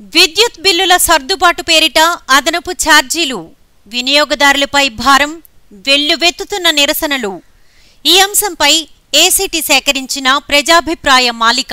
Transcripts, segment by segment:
విద్యుత్ బిల్లుల సర్దుబాటు పేరిట అదనపు ఛార్జీలు వినియోగదారులపై భారం వెల్లువెత్తుతున్న నిరసనలు ఈ అంశంపై ఏసీటీ సేకరించిన ప్రజాభిప్రాయ మాలిక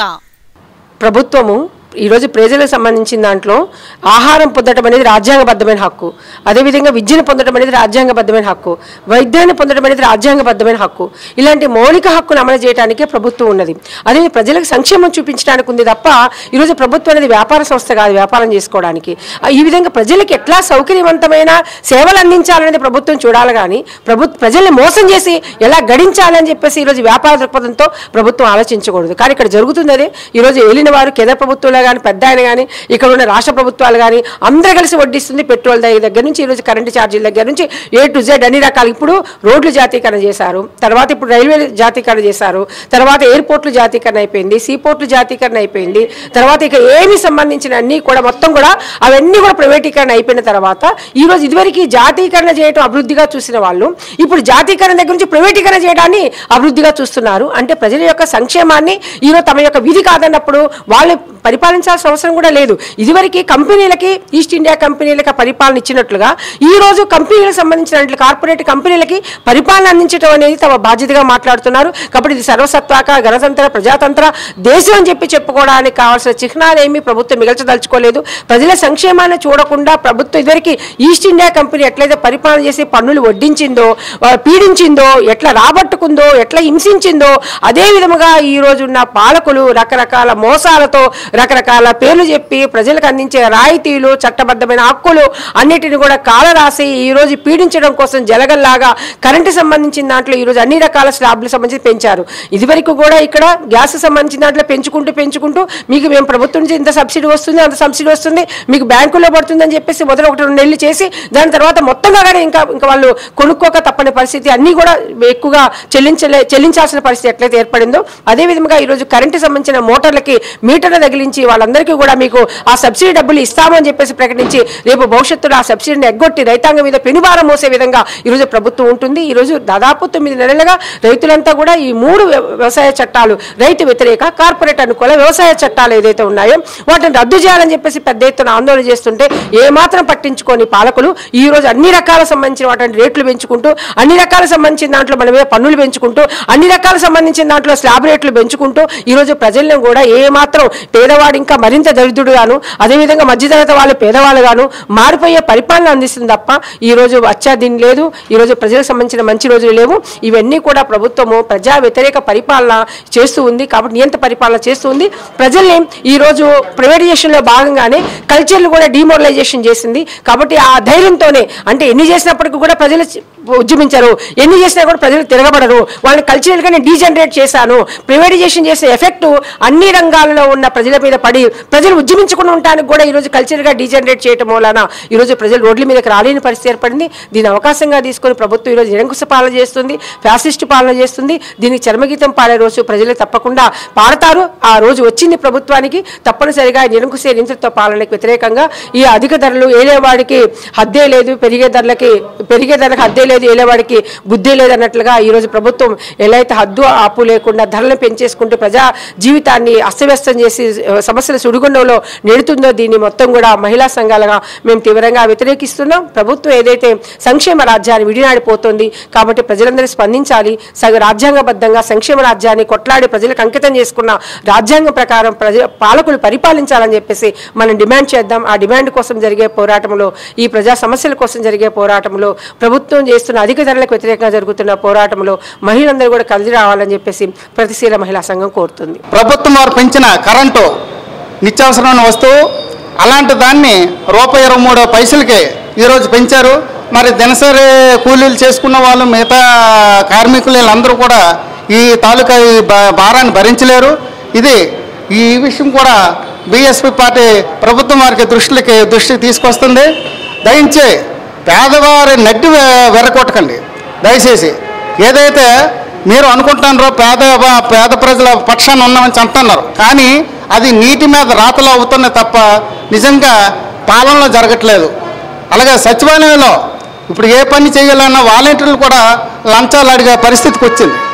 ప్రభుత్వము ఈరోజు ప్రజలకు సంబంధించిన దాంట్లో ఆహారం పొందడం అనేది రాజ్యాంగబద్ధమైన హక్కు అదేవిధంగా విద్యను పొందడం అనేది రాజ్యాంగబద్ధమైన హక్కు వైద్యాన్ని పొందడం అనేది రాజ్యాంగబద్ధమైన హక్కు ఇలాంటి మౌలిక హక్కును అమలు చేయడానికే ప్రభుత్వం ఉన్నది అదే ప్రజలకు సంక్షేమం చూపించడానికి ఉంది తప్ప ఈరోజు ప్రభుత్వం అనేది వ్యాపార సంస్థ కాదు వ్యాపారం చేసుకోవడానికి ఆ, ఈ విధంగా ప్రజలకు ఎట్లా సౌకర్యవంతమైన సేవలు అందించాలనేది ప్రభుత్వం చూడాలి కానీ ప్రభుత్వ ప్రజల్ని మోసం చేసి ఎలా గడించాలని చెప్పేసి ఈరోజు వ్యాపార దృక్పథంతో ప్రభుత్వం ఆలోచించకూడదు కానీ ఇక్కడ జరుగుతుంది అదే ఈరోజు ఏలిన వారు కేంద్ర ప్రభుత్వంలో కానీ పెద్ద ఆయన కానీ ఇక్కడ ఉన్న రాష్ట్ర ప్రభుత్వాలు కానీ అందరూ కలిసి వడ్డిస్తుంది పెట్రోల్ దగ్గర దగ్గర నుంచి ఈరోజు కరెంటు ఛార్జీల దగ్గర నుంచి ఏ టు జెడ్ అన్ని రకాలు ఇప్పుడు రోడ్లు జాతీకరణ చేశారు తర్వాత ఇప్పుడు రైల్వే జాతీకరణ చేశారు తర్వాత ఎయిర్పోర్ట్లు జాతీకరణ అయిపోయింది సీపోర్ట్లు జాతీకరణ అయిపోయింది తర్వాత ఇక ఏమి సంబంధించిన అన్ని కూడా మొత్తం కూడా అవన్నీ కూడా ప్రైవేటీకరణ అయిపోయిన తర్వాత ఈ రోజు ఇదివరకు జాతీకరణ చేయడం అభివృద్ధిగా చూసిన వాళ్ళు ఇప్పుడు జాతీకరణ దగ్గర నుంచి ప్రైవేటీకరణ చేయడాన్ని అభివృద్ధిగా చూస్తున్నారు అంటే ప్రజల యొక్క సంక్షేమాన్ని ఈరోజు తమ యొక్క విధి కాదన్నప్పుడు వాళ్ళు పరిపాలించాల్సిన అవసరం కూడా లేదు ఇదివరకు కంపెనీలకి ఈస్ట్ ఇండియా కంపెనీలకి పరిపాలన ఇచ్చినట్లుగా ఈ రోజు కంపెనీలకు సంబంధించిన కార్పొరేట్ కంపెనీలకి పరిపాలన అందించడం అనేది తమ బాధ్యతగా మాట్లాడుతున్నారు కాబట్టి ఇది సర్వసత్వాక గణతంత్ర ప్రజాతంత్ర దేశం అని చెప్పి చెప్పుకోవడానికి కావాల్సిన చిహ్నాలు ఏమీ ప్రభుత్వం మిగల్చదలుచుకోలేదు ప్రజల సంక్షేమాన్ని చూడకుండా ప్రభుత్వం ఇదివరకు ఈస్ట్ ఇండియా కంపెనీ ఎట్లయితే పరిపాలన చేసి పన్నులు వడ్డించిందో ఆ, పీడించిందో ఎట్లా రాబట్టుకుందో ఎట్లా హింసించిందో అదే విధముగా ఈ రోజు ఉన్న పాలకులు రకరకాల మోసాలతో రకరకాల పేర్లు చెప్పి ప్రజలకు అందించే రాయితీలు చట్టబద్ధమైన హక్కులు అన్నిటిని కూడా కాలరాసి ఈ రోజు పీడించడం కోసం జలగల్లాగా కరెంటు సంబంధించిన దాంట్లో ఈ రోజు అన్ని రకాల స్లాబ్లకు సంబంధించి పెంచారు ఇదివరకు కూడా ఇక్కడ గ్యాస్ సంబంధించిన దాంట్లో పెంచుకుంటూ పెంచుకుంటూ మీకు మేము ప్రభుత్వం నుంచి ఇంత సబ్సిడీ వస్తుంది అంత సబ్సిడీ వస్తుంది మీకు బ్యాంకులో పడుతుందని చెప్పేసి మొదలు ఒకటి రెండు నెలలు చేసి దాని తర్వాత మొత్తంగా కూడా ఇంకా ఇంకా వాళ్ళు కొనుక్కోక తప్పని పరిస్థితి అన్నీ కూడా ఎక్కువగా చెల్లించలే చెల్లించాల్సిన పరిస్థితి ఎట్లయితే ఏర్పడిందో అదే విధంగా ఈరోజు కరెంటు సంబంధించిన మోటార్లకి మీటర్లు తగిలించి వాళ్ళందరికీ కూడా మీకు ఆ సబ్సిడీ డబ్బులు ఇస్తామని చెప్పేసి ప్రకటించి రేపు భవిష్యత్తులో ఆ సబ్సిడీని ఎగ్గొట్టి రైతాంగం మీద పెనుభారం మోసే విధంగా ఈరోజు ప్రభుత్వం ఉంటుంది ఈరోజు దాదాపు తొమ్మిది నెలలుగా రైతులంతా కూడా ఈ మూడు వ్య- వ్యవసాయ చట్టాలు రైతు వ్యతిరేక కార్పొరేట్ అనుకూల వ్యవసాయ చట్టాలు ఏదైతే ఉన్నాయో వాటిని రద్దు చేయాలని చెప్పేసి పెద్ద ఎత్తున ఆందోళన చేస్తుంటే ఏమాత్రం పట్టించుకొని పాలకులు ఈ రోజు అన్ని రకాల సంబంధించిన వాటి రేట్లు పెంచుకుంటూ అన్ని రకాల సంబంధించిన దాంట్లో మన మీద పన్నులు పెంచుకుంటూ అన్ని రకాల సంబంధించిన దాంట్లో స్లాబ్ రేట్లు పెంచుకుంటూ ఈ రోజు ప్రజలను కూడా ఏ మాత్రం పేదవాడు ఇంకా మరింత దరిద్రుడుగాను అదేవిధంగా మధ్యతరగతి వాళ్ళు పేదవాళ్ళు గాను మారిపోయే పరిపాలన అందిస్తుంది తప్ప ఈ రోజు వచ్చా దీని లేదు ఈ రోజు ప్రజలకు సంబంధించిన మంచి రోజులు లేవు ఇవన్నీ కూడా ప్రభుత్వము ప్రజా వ్యతిరేక పరిపాలన చేస్తూ ఉంది కాబట్టి నియంత పరిపాలన చేస్తూ ఉంది ప్రజల్ని ఈ రోజు ప్రైవేటైజేషన్ లో భాగంగానే కల్చర్లు కూడా డిమోరలైజేషన్ చేసింది కాబట్టి ఆ ధైర్యంతోనే అంటే ఎన్ని చేసినప్పటికీ కూడా ప్రజలు చి- ఉద్యమించరు ఎన్ని చేసినా కూడా ప్రజలు తిరగబడరు వాళ్ళని కల్చరల్ గా నేను డీజనరేట్ చేశాను ప్రైవేటైజేషన్ చేసే ఎఫెక్ట్ అన్ని రంగాలలో ఉన్న ప్రజల మీద పడి ప్రజలు ఉద్యమించకుండా ఉండడానికి కూడా ఈ రోజు కల్చర్ గా డీజనరేట్ చేయటం వలన ఈ రోజు ప్రజలు రోడ్ల మీదకి రాలేని పరిస్థితి ఏర్పడింది దీని అవకాశంగా తీసుకొని ప్రభుత్వం ఈరోజు నిరంకుశ పాలన చేస్తుంది ఫ్యాసిస్ట్ పాలన చేస్తుంది దీనికి చర్మగీతం పాడే రోజు ప్రజలు తప్పకుండా పాడతారు ఆ రోజు వచ్చింది ప్రభుత్వానికి తప్పనిసరిగా ఈ నిరంకుశ నియంత్రిత పాలనకు వ్యతిరేకంగా ఈ అధిక ధరలు ఏలేవాడికి హద్దే లేదు పెరిగే ధరలకి పెరిగే ధరలకు హద్దే లేదు ఏలేవాడికి బుద్ధే లేదు అన్నట్లుగా ఈ రోజు ప్రభుత్వం ఎలా అయితే హద్దు ఆపు లేకుండా ధరలను పెంచేసుకుంటూ ప్రజా జీవితాన్ని అస్తవ్యస్తం చేసి ఆ, సమస్యల సుడిగుండంలో నెడుతుందో దీన్ని మొత్తం కూడా మహిళా సంఘాలుగా మేము తీవ్రంగా వ్యతిరేకిస్తున్నాం ప్రభుత్వం ఏదైతే సంక్షేమ రాజ్యాన్ని విడినాడిపోతుంది కాబట్టి ప్రజలందరూ స్పందించాలి సగ రాజ్యాంగబద్ధంగా సంక్షేమ రాజ్యాన్ని కొట్లాడి ప్రజలకు అంకితం చేసుకున్న రాజ్యాంగం ప్రకారం ప్రజ పాలకులు పరిపాలించాలని చెప్పేసి మనం డిమాండ్ చేద్దాం ఆ డిమాండ్ కోసం జరిగే పోరాటంలో ఈ ప్రజా సమస్యల కోసం జరిగే పోరాటంలో ప్రభుత్వం చేస్తున్న అధిక ధరలకు వ్యతిరేకంగా జరుగుతున్న పోరాటంలో మహిళలందరూ కూడా కలిసి రావాలని చెప్పేసి ప్రతిశీల మహిళా సంఘం కోరుతుంది ప్రభుత్వం వారు పెంచిన కరెంటు నిత్యావసరమైన వస్తువు అలాంటి దాన్ని రూపాయి ఇరవై మూడు పైసలకి ఈరోజు పెంచారు మరి దినసరి కూలీలు చేసుకున్న వాళ్ళు మిగతా కార్మికులు వీళ్ళందరూ కూడా ఈ తాలూకా ఈ భా- భారాన్ని భరించలేరు ఇది ఈ విషయం కూడా బీఎస్పీ పార్టీ ప్రభుత్వం వారికి దృష్టికి దృష్టికి తీసుకొస్తుంది దయించి పేదవారి నడ్డి వె- వెరకొట్టకండి దయచేసి ఏదైతే మీరు అనుకుంటున్నారో పేద పేద ప్రజల పక్షాన ఉన్నామని చెప్తున్నారు కానీ అది నీటి మీద రాతలు అవుతున్నాయి తప్ప నిజంగా పాలనలో జరగట్లేదు అలాగే సచివాలయంలో ఇప్పుడు ఏ పని చేయాలన్నా వాలంటీర్లు కూడా లంచాలు అడిగే పరిస్థితికి వచ్చింది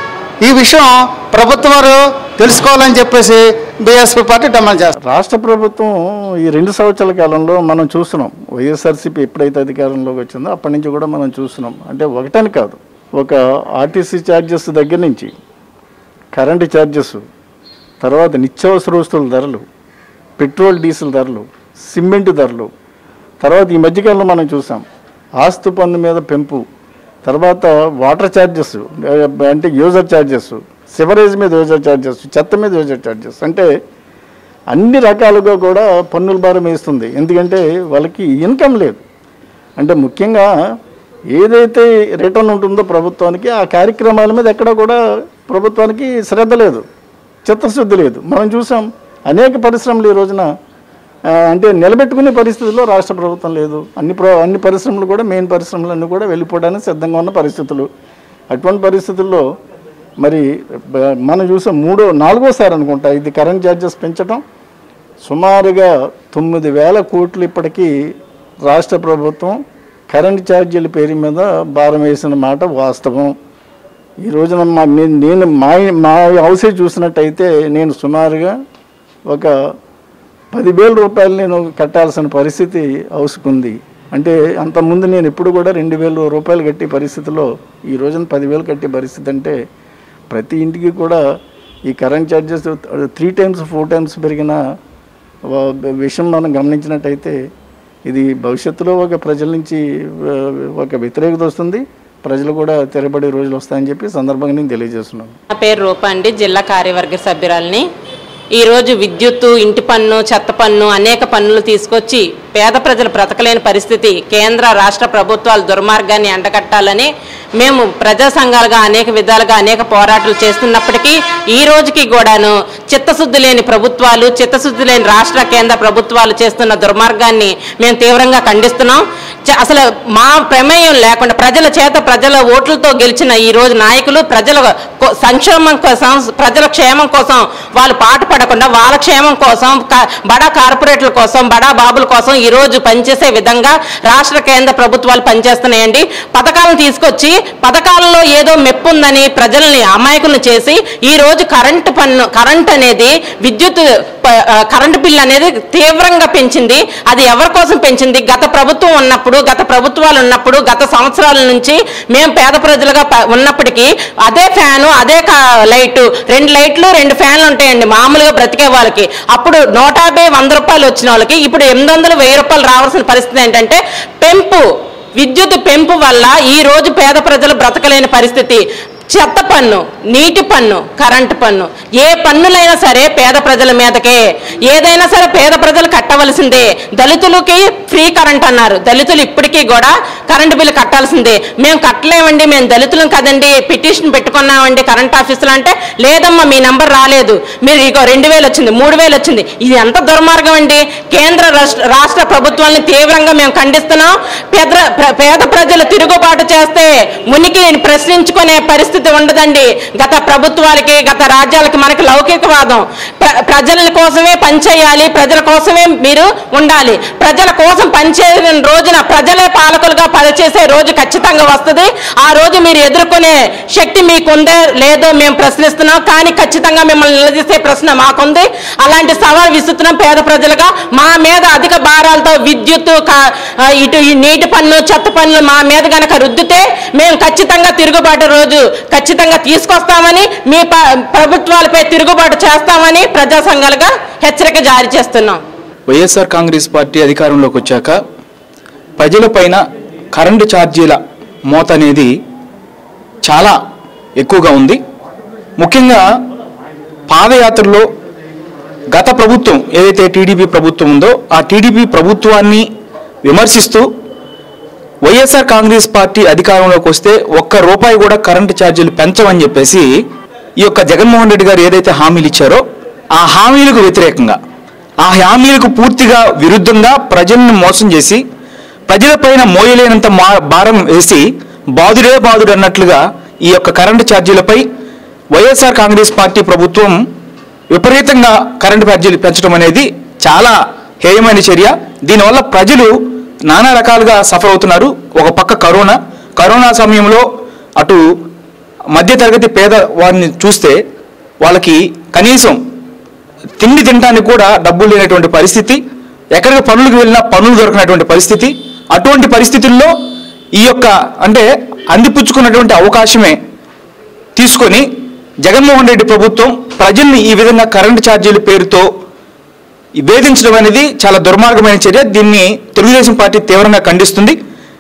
ఈ విషయం ప్రభుత్వం వారు తెలుసుకోవాలని చెప్పేసి బీఎస్పీ పార్టీ డిమాండ్ చేస్తారు రాష్ట్ర ప్రభుత్వం ఈ రెండు సంవత్సరాల కాలంలో మనం చూస్తున్నాం వైఎస్ఆర్సీపీ ఎప్పుడైతే అధికారంలోకి వచ్చిందో అప్పటి నుంచి కూడా మనం చూస్తున్నాం అంటే ఒకటని కాదు ఒక ఆర్టీసీ ఛార్జెస్ దగ్గర నుంచి కరెంటు ఛార్జెస్ తర్వాత నిత్యావసర వస్తువుల ధరలు పెట్రోల్ డీజిల్ ధరలు సిమెంట్ ధరలు తర్వాత ఈ మధ్యకాలంలో మనం చూసాం ఆస్తు పన్ను మీద పెంపు తర్వాత వాటర్ ఛార్జెస్ అంటే యూజర్ ఛార్జెస్ సివరేజ్ మీద యూజర్ ఛార్జెస్ చెత్త మీద యూజర్ ఛార్జెస్ అంటే అన్ని రకాలుగా కూడా పన్నుల భారం వేస్తుంది ఎందుకంటే వాళ్ళకి ఇన్కమ్ లేదు అంటే ముఖ్యంగా ఏదైతే రిటర్న్ ఉంటుందో ప్రభుత్వానికి ఆ కార్యక్రమాల మీద ఎక్కడ కూడా ప్రభుత్వానికి శ్రద్ధ లేదు చిత్తశుద్ధి లేదు మనం చూసాం అనేక పరిశ్రమలు ఈ రోజున ఆ, అంటే నిలబెట్టుకునే పరిస్థితుల్లో రాష్ట్ర ప్రభుత్వం లేదు అన్ని ప్ర అన్ని పరిశ్రమలు కూడా మెయిన్ పరిశ్రమలన్నీ కూడా వెళ్ళిపోవడానికి సిద్ధంగా ఉన్న పరిస్థితులు అటువంటి పరిస్థితుల్లో మరి బ- మనం చూసాం మూడో నాలుగోసారి అనుకుంటా ఇది కరెంట్ ఛార్జెస్ పెంచడం సుమారుగా తొమ్మిది వేల కోట్లు ఇప్పటికీ రాష్ట్ర ప్రభుత్వం కరెంట్ ఛార్జీల పేరు మీద భారం వేసిన మాట వాస్తవం ఈ రోజున మా నేను- నేను మా మా హౌసే చూసినట్టయితే నేను సుమారుగా ఒక పదివేల రూపాయలు నేను కట్టాల్సిన పరిస్థితి హౌస్కుంది అంటే అంతకుముందు నేను ఎప్పుడు కూడా రెండు వేల రూపాయలు కట్టే పరిస్థితిలో ఈ రోజున పదివేలు కట్టే పరిస్థితి అంటే ప్రతి ఇంటికి కూడా ఈ current charges three times four times పెరిగిన వ- విషయం మనం గమనించినట్టయితే ఇది భవిష్యత్తులో ఒక ప్రజల నుంచి ఆ, ఒక వ్యతిరేకత వస్తుంది ప్రజలు కూడా తిరబడే రోజులు వస్తాయని చెప్పి సందర్భంగా నేను తెలియజేస్తున్నాను నా పేరు రూప అండి జిల్లా కార్యవర్గ సభ్యురాలిని ఈరోజు విద్యుత్తు ఇంటి పన్ను చెత్త పన్ను అనేక పన్నులు తీసుకొచ్చి పేద ప్రజలు బ్రతకలేని పరిస్థితి కేంద్ర రాష్ట్ర ప్రభుత్వాలు దుర్మార్గాన్ని ఎండగట్టాలని మేము ప్రజా సంఘాలుగా అనేక విధాలుగా అనేక పోరాటాలు చేస్తున్నప్పటికీ ఈ రోజుకి కూడాను చిత్తశుద్ధి లేని ప్రభుత్వాలు చిత్తశుద్ధి లేని రాష్ట్ర కేంద్ర ప్రభుత్వాలు చేస్తున్న దుర్మార్గాన్ని మేము తీవ్రంగా ఖండిస్తున్నాం చ- అసలు మా ప్రమేయం లేకుండా ప్రజల చేత ప్రజల ఓట్లతో గెలిచిన ఈ రోజు నాయకులు ప్రజల కో- సంక్షేమం కోసం ప్రజల క్షేమం కోసం వాళ్ళు పాటు పడకుండా వాళ్ళ క్షేమం కోసం క- బడా కార్పొరేట్ల కోసం బడా బాబుల కోసం ఈ రోజు పనిచేసే విధంగా రాష్ట్ర కేంద్ర ప్రభుత్వాలు పనిచేస్తున్నాయండి పథకాలను తీసుకొచ్చి పథకాలలో ఏదో మెప్పు ఉందని ప్రజల్ని అమాయకులను చేసి ఈ రోజు కరెంటు పన్ను కరెంట్ అనేది విద్యుత్ ప- ఆ, కరెంటు బిల్ అనేది తీవ్రంగా పెంచింది అది ఎవరి కోసం పెంచింది గత ప్రభుత్వం ఉన్నప్పుడు గత ప్రభుత్వాలు ఉన్నప్పుడు గత సంవత్సరాల నుంచి మేము పేద ప్రజలుగా ప- ఉన్నప్పటికీ అదే ఫ్యాను అదే కా- లైటు రెండు లైట్లు రెండు ఫ్యాన్లు ఉంటాయండి మామూలుగా బ్రతికే వాళ్ళకి అప్పుడు నూట యాభై వంద రూపాయలు వచ్చిన వాళ్ళకి ఇప్పుడు ఎనిమిది వందలు వెయ్యి రూపాయలు రావాల్సిన పరిస్థితి ఏంటంటే పెంపు విద్యుత్ పెంపు వల్ల ఈ రోజు పేద ప్రజలు బ్రతకలేని పరిస్థితి చెత్త పన్ను నీటి పన్ను కరెంటు పన్ను ఏ పన్నులైనా సరే పేద ప్రజల మీదకే ఏదైనా సరే పేద ప్రజలు కట్టవలసిందే దళితులకి ఫ్రీ కరెంట్ అన్నారు దళితులు ఇప్పటికీ కూడా కరెంటు బిల్లు కట్టాల్సిందే మేము కట్టలేమండి మేము దళితులం కదండి పిటిషన్ పెట్టుకున్నామండి కరెంట్ ఆఫీసులో అంటే లేదమ్మా మీ నంబర్ రాలేదు మీరు ఇగో రెండు వేలు వచ్చింది మూడు వేలు వచ్చింది ఇది ఎంత దుర్మార్గం అండి కేంద్ర రాష్ట్ర రాష్ట్ర ప్రభుత్వాన్ని తీవ్రంగా మేము ఖండిస్తున్నాం పేద ప్ర- పేద ప్రజలు తిరుగుబాటు చేస్తే మునికి ప్రశ్నించుకునే పరిస్థితి ఉండదండి గత ప్రభుత్వాలకి గత రాజ్యాలకి మనకి లౌకికవాదం ప్ర- ప్రజల కోసమే పనిచేయాలి ప్రజల కోసమే మీరు ఉండాలి ప్రజల కోసం పనిచేసిన రోజున ప్రజలే పాలకులుగా పనిచేసే రోజు ఖచ్చితంగా వస్తుంది ఆ రోజు మీరు ఎదుర్కొనే శక్తి మీకుందే లేదో మేము ప్రశ్నిస్తున్నాం కానీ ఖచ్చితంగా మిమ్మల్ని నిలదీసే ప్రశ్న మాకుంది అలాంటి సవాల్ విసుతున్నాం పేద ప్రజలుగా మా మీద అధిక భారాలతో విద్యుత్ క- ఆ, ఇటు ఈ నీటి పన్ను చెత్త పన్నులు మా మీద గనక రుద్దితే మేము ఖచ్చితంగా తిరుగుబాటు రోజు ఖచ్చితంగా తీసుకొస్తామని మీ ప- ప్రభుత్వాలపై తిరుగుబాటు చేస్తామని ప్రజా సంఘాలుగా హెచ్చరిక జారీ చేస్తున్నాం వైఎస్ఆర్ కాంగ్రెస్ పార్టీ అధికారంలోకి వచ్చాక ప్రజలపైన కరెంటు ఛార్జీల మోత అనేది చాలా ఎక్కువగా ఉంది ముఖ్యంగా పాదయాత్రలో గత ప్రభుత్వం ఏదైతే టీడీపీ ప్రభుత్వం ఉందో ఆ టీడీపీ ప్రభుత్వాన్ని విమర్శిస్తూ వైఎస్ఆర్ కాంగ్రెస్ పార్టీ అధికారంలోకి వస్తే ఒక్క రూపాయి కూడా కరెంటు ఛార్జీలు పెంచమని చెప్పేసి ఈ యొక్క జగన్మోహన్ రెడ్డి గారు ఏదైతే హామీలు ఇచ్చారో ఆ హామీలకు వ్యతిరేకంగా ఆ హామీలకు పూర్తిగా విరుద్ధంగా ప్రజలను మోసం చేసి ప్రజలపైన మోయలేనంత మా భారం వేసి బాదుడే బాదుడు అన్నట్లుగా ఈ యొక్క కరెంటు ఛార్జీలపై వైఎస్ఆర్ కాంగ్రెస్ పార్టీ ప్రభుత్వం విపరీతంగా కరెంటు ఛార్జీలు పెంచడం అనేది చాలా హేయమైన చర్య దీనివల్ల ప్రజలు నానా రకాలుగా సఫర్ అవుతున్నారు ఒక పక్క కరోనా కరోనా సమయంలో అటు మధ్యతరగతి పేద వారిని చూస్తే వాళ్ళకి కనీసం తిండి తినడానికి కూడా డబ్బులు లేనటువంటి పరిస్థితి ఎక్కడికి పనులకు వెళ్ళినా పనులు దొరకనటువంటి పరిస్థితి అటువంటి పరిస్థితుల్లో ఈ యొక్క అంటే అందిపుచ్చుకున్నటువంటి అవకాశమే తీసుకొని జగన్మోహన్ రెడ్డి ప్రభుత్వం ప్రజల్ని ఈ విధంగా కరెంటు ఛార్జీల పేరుతో ఈ వేధించడం అనేది చాలా దుర్మార్గమైన చర్య దీన్ని తెలుగుదేశం పార్టీ తీవ్రంగా ఖండిస్తుంది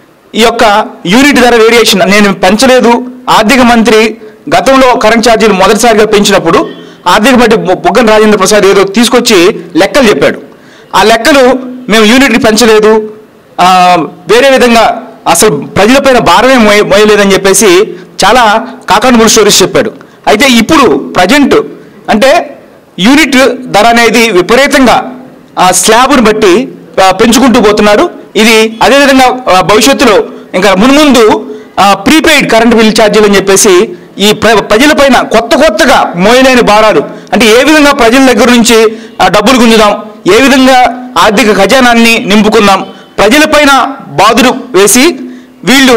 ఈ యొక్క యూనిట్ ధర వేరియేషన్ నేను పెంచలేదు ఆర్థిక మంత్రి గతంలో కరెంట్ ఛార్జీలు మొదటిసారిగా పెంచినప్పుడు ఆర్థిక మంత్రి బు- బుగ్గన రాజేంద్ర ప్రసాద్ ఏదో తీసుకొచ్చి లెక్కలు చెప్పాడు ఆ లెక్కలు మేము యూనిట్ని పెంచలేదు ఆ, వేరే విధంగా అసలు ప్రజలపైన భారమే మోయ మోయలేదని చెప్పేసి చాలా కాకాను స్టోరీస్ చెప్పాడు అయితే ఇప్పుడు ప్రజెంట్ అంటే యూనిట్ ధర అనేది విపరీతంగా ఆ స్లాబ్ను బట్టి ఆ, పెంచుకుంటూ పోతున్నారు ఇది అదేవిధంగా ఆ, భవిష్యత్తులో ఇంకా మున్ముందు ప్రీపెయిడ్ కరెంట్ బిల్ ఛార్జీలు అని చెప్పేసి ఈ ప్ర- ప్రజలపైన కొత్త కొత్తగా మోయలేని భారాలు అంటే ఏ విధంగా ప్రజల దగ్గర నుంచి ఆ, డబ్బులు గుంజుదాం ఏ విధంగా ఆర్థిక ఖజానాన్ని నింపుకుందాం ప్రజలపైన బాధలు వేసి వీళ్ళు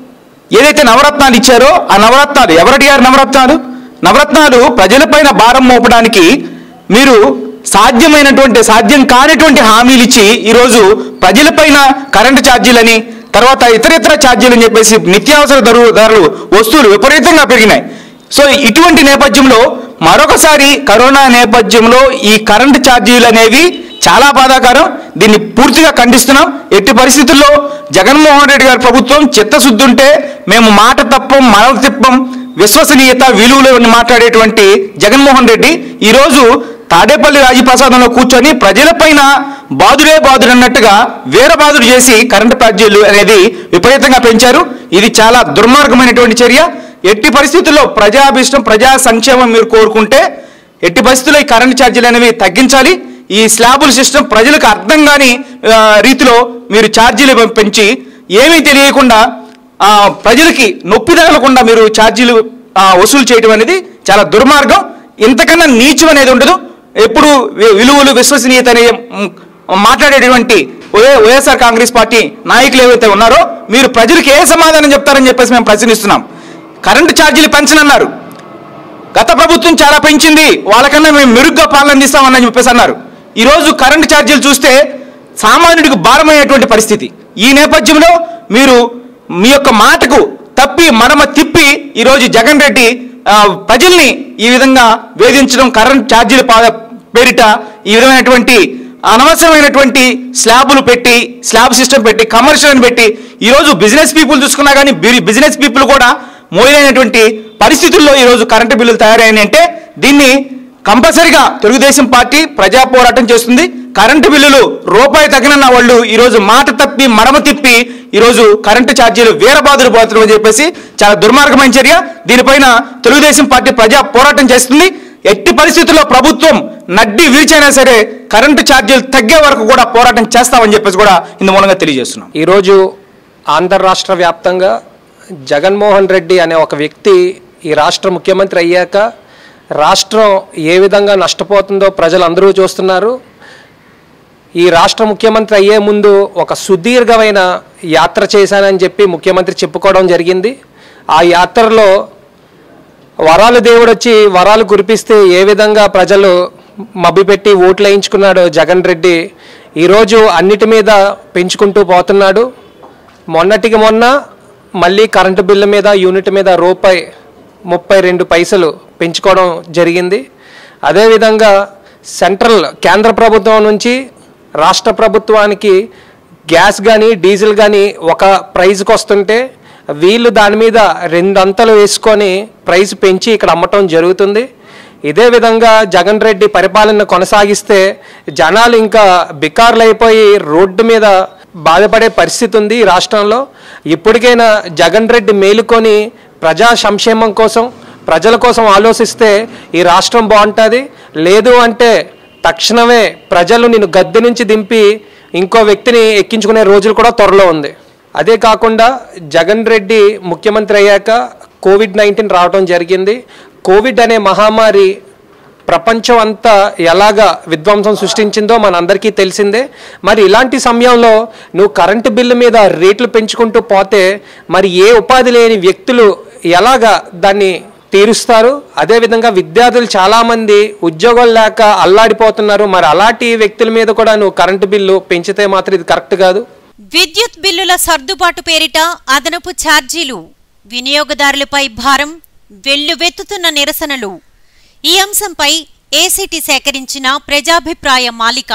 ఏదైతే నవరత్నాలు ఇచ్చారో ఆ నవరత్నాలు ఎవరు అడిగారు నవరత్నాలు నవరత్నాలు ప్రజలపైన భారం మోపడానికి మీరు సాధ్యమైనటువంటి సాధ్యం కానిటువంటి హామీలు ఇచ్చి ఈరోజు ప్రజలపైన కరెంటు ఛార్జీలని తర్వాత ఇతర ఇతర ఛార్జీలు అని చెప్పేసి నిత్యావసర ధరు ధరలు వస్తువులు విపరీతంగా పెరిగినాయి సో ఇటువంటి నేపథ్యంలో మరొకసారి కరోనా నేపథ్యంలో ఈ కరెంటు ఛార్జీలు అనేవి చాలా బాధాకరం దీన్ని పూర్తిగా ఖండిస్తున్నాం ఎట్టి పరిస్థితుల్లో జగన్మోహన్ రెడ్డి గారి ప్రభుత్వం చిత్తశుద్ధి ఉంటే మేము మాట తప్పం మనవ తిప్పం విశ్వసనీయత విలువలు మాట్లాడేటువంటి జగన్మోహన్ రెడ్డి ఈరోజు తాడేపల్లి రాజప్రసాదంలో కూర్చొని ప్రజలపైన బాదుడే బాదుడు అన్నట్టుగా వేర బాదుడు చేసి కరెంటు ఛార్జీలు అనేది విపరీతంగా పెంచారు ఇది చాలా దుర్మార్గమైనటువంటి చర్య ఎట్టి పరిస్థితుల్లో ప్రజాభిష్టం ప్రజా సంక్షేమం మీరు కోరుకుంటే ఎట్టి పరిస్థితుల్లో ఈ కరెంటు ఛార్జీలు అనేవి తగ్గించాలి ఈ స్లాబుల సిస్టమ్ ప్రజలకు అర్థం కాని ఆ, రీతిలో మీరు ఛార్జీలు పెంచి ఏమీ తెలియకుండా ఆ, ప్రజలకి నొప్పి తగలకుండా మీరు ఛార్జీలు ఆ, వసూలు చేయడం అనేది చాలా దుర్మార్గం ఇంతకన్నా నీచం అనేది ఉండదు ఎప్పుడు వి- విలువలు విశ్వసనీయత అనే మ్, మాట్లాడేటువంటి వై- వైఎస్ఆర్ కాంగ్రెస్ పార్టీ నాయకులు ఏవైతే ఉన్నారో మీరు ప్రజలకు ఏ సమాధానం చెప్తారని చెప్పేసి మేము ప్రశ్నిస్తున్నాం కరెంటు ఛార్జీలు పెంచనన్నారు గత ప్రభుత్వం చాలా పెంచింది వాళ్ళకన్నా మేము మెరుగ్గా పాలన అందిస్తామని చెప్పేసి అన్నారు ఈరోజు కరెంటు ఛార్జీలు చూస్తే సామాన్యుడికి భారమయ్యేటువంటి పరిస్థితి ఈ నేపథ్యంలో మీరు మీ యొక్క మాటకు తప్పి మడమ తిప్పి ఈరోజు జగన్ రెడ్డి ఆ, ప్రజల్ని ఈ విధంగా వేధించడం కరెంట్ ఛార్జీల పా- పేరిట ఈ విధమైనటువంటి అనవసరమైనటువంటి స్లాబులు పెట్టి స్లాబ్ సిస్టమ్ పెట్టి కమర్షియల్ అని పెట్టి ఈరోజు బిజినెస్ పీపుల్ చూసుకున్నా కానీ బిజినెస్ పీపుల్ కూడా మోయలేనటువంటి పరిస్థితుల్లో ఈరోజు కరెంటు బిల్లులు తయారైనాయి అంటే దీన్ని కంపల్సరిగా తెలుగుదేశం పార్టీ ప్రజా పోరాటం చేస్తుంది కరెంటు బిల్లులు రూపాయి తగినన్న వాళ్ళు ఈరోజు మాట తప్పి మడమ తిప్పి ఈరోజు కరెంటు ఛార్జీలు వీరబాదులు పోతున్నామని చెప్పేసి చాలా దుర్మార్గమైన చర్య దీనిపైన తెలుగుదేశం పార్టీ ప్రజా పోరాటం చేస్తుంది ఎట్టి పరిస్థితుల్లో ప్రభుత్వం నడ్డి విరిచైనా సరే కరెంటు ఛార్జీలు తగ్గే వరకు కూడా పోరాటం చేస్తామని చెప్పేసి కూడా ఇందు మూలంగా తెలియజేస్తున్నాం ఈరోజు ఆంధ్ర రాష్ట్ర వ్యాప్తంగా జగన్మోహన్ రెడ్డి అనే ఒక వ్యక్తి ఈ రాష్ట్ర ముఖ్యమంత్రి అయ్యాక రాష్ట్రం ఏ విధంగా నష్టపోతుందో ప్రజలందరూ చూస్తున్నారు ఈ రాష్ట్ర ముఖ్యమంత్రి అయ్యే ముందు ఒక సుదీర్ఘమైన యాత్ర చేశానని చెప్పి ముఖ్యమంత్రి చెప్పుకోవడం జరిగింది ఆ యాత్రలో వరాలు దేవుడు వచ్చి వరాలు కురిపిస్తే ఏ విధంగా ప్రజలు మభ్యపెట్టి ఓట్లు వేయించుకున్నాడో జగన్ రెడ్డి ఈరోజు అన్నిటి మీద పెంచుకుంటూ పోతున్నాడు మొన్నటికి మొన్న మళ్ళీ కరెంటు బిల్లు మీద యూనిట్ మీద రూపాయి ముప్పై రెండు పైసలు పెంచుకోవడం జరిగింది అదేవిధంగా సెంట్రల్ కేంద్ర ప్రభుత్వం నుంచి రాష్ట్ర ప్రభుత్వానికి గ్యాస్ కానీ డీజిల్ కానీ ఒక ప్రైజ్కి వస్తుంటే వీళ్ళు దాని మీద రెండంతలు వేసుకొని ప్రైస్ పెంచి ఇక్కడ అమ్మటం జరుగుతుంది ఇదే విధంగా జగన్ రెడ్డి పరిపాలన కొనసాగిస్తే జనాలు ఇంకా బికార్లు అయిపోయి రోడ్డు మీద బాధపడే పరిస్థితి ఉంది ఈ రాష్ట్రంలో ఇప్పటికైనా జగన్ రెడ్డి మేలుకొని ప్రజా సంక్షేమం కోసం ప్రజల కోసం ఆలోచిస్తే ఈ రాష్ట్రం బాగుంటుంది లేదు అంటే తక్షణమే ప్రజలు నిన్ను గద్దె నుంచి దింపి ఇంకో వ్యక్తిని ఎక్కించుకునే రోజులు కూడా త్వరలో ఉంది అదే కాకుండా జగన్ రెడ్డి ముఖ్యమంత్రి అయ్యాక కోవిడ్ నైన్టీన్ రావడం జరిగింది కోవిడ్ అనే మహమ్మారి ప్రపంచం అంతా ఎలాగా విధ్వంసం సృష్టించిందో మనందరికీ తెలిసిందే మరి ఇలాంటి సమయంలో నువ్వు కరెంటు బిల్లు మీద రేట్లు పెంచుకుంటూ పోతే మరి ఏ ఉపాధి లేని వ్యక్తులు ఎలాగా దాన్ని తీరుస్తారు అదేవిధంగా విద్యార్థులు చాలామంది ఉద్యోగాలు లేక అల్లాడిపోతున్నారు మరి అలాంటి వ్యక్తుల మీద కూడా నువ్వు కరెంటు బిల్లు పెంచితే మాత్రం ఇది కరెక్ట్ కాదు విద్యుత్ బిల్లుల సర్దుబాటు పేరిట అదనపు ఛార్జీలు వినియోగదారులపై భారం వెల్లువెత్తుతున్న నిరసనలు ఈ అంశంపై ఏసీటీ సేకరించిన ప్రజాభిప్రాయ మాలిక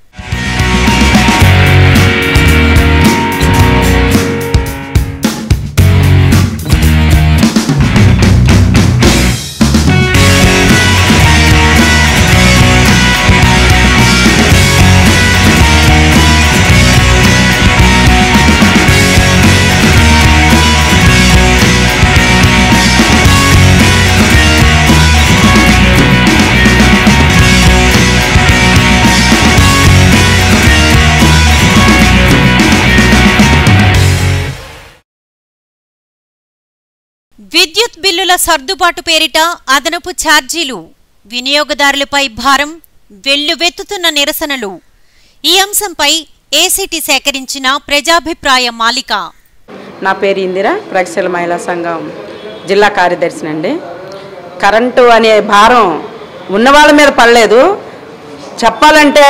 విద్యుత్ బిల్లుల సర్దుబాటు పేరిట అదనపు ఛార్జీలు వినియోగదారులపై భారం వెల్లువెత్తుతున్న నిరసనలు ఈ అంశంపై ఏసీటీ సేకరించిన ప్రజాభిప్రాయ మాలిక నా పేరు ఇందిర ప్రగతిశీల మహిళా సంఘం జిల్లా కార్యదర్శినండి కరెంటు అనే భారం ఉన్నవాళ్ళ మీద పడలేదు చెప్పాలంటే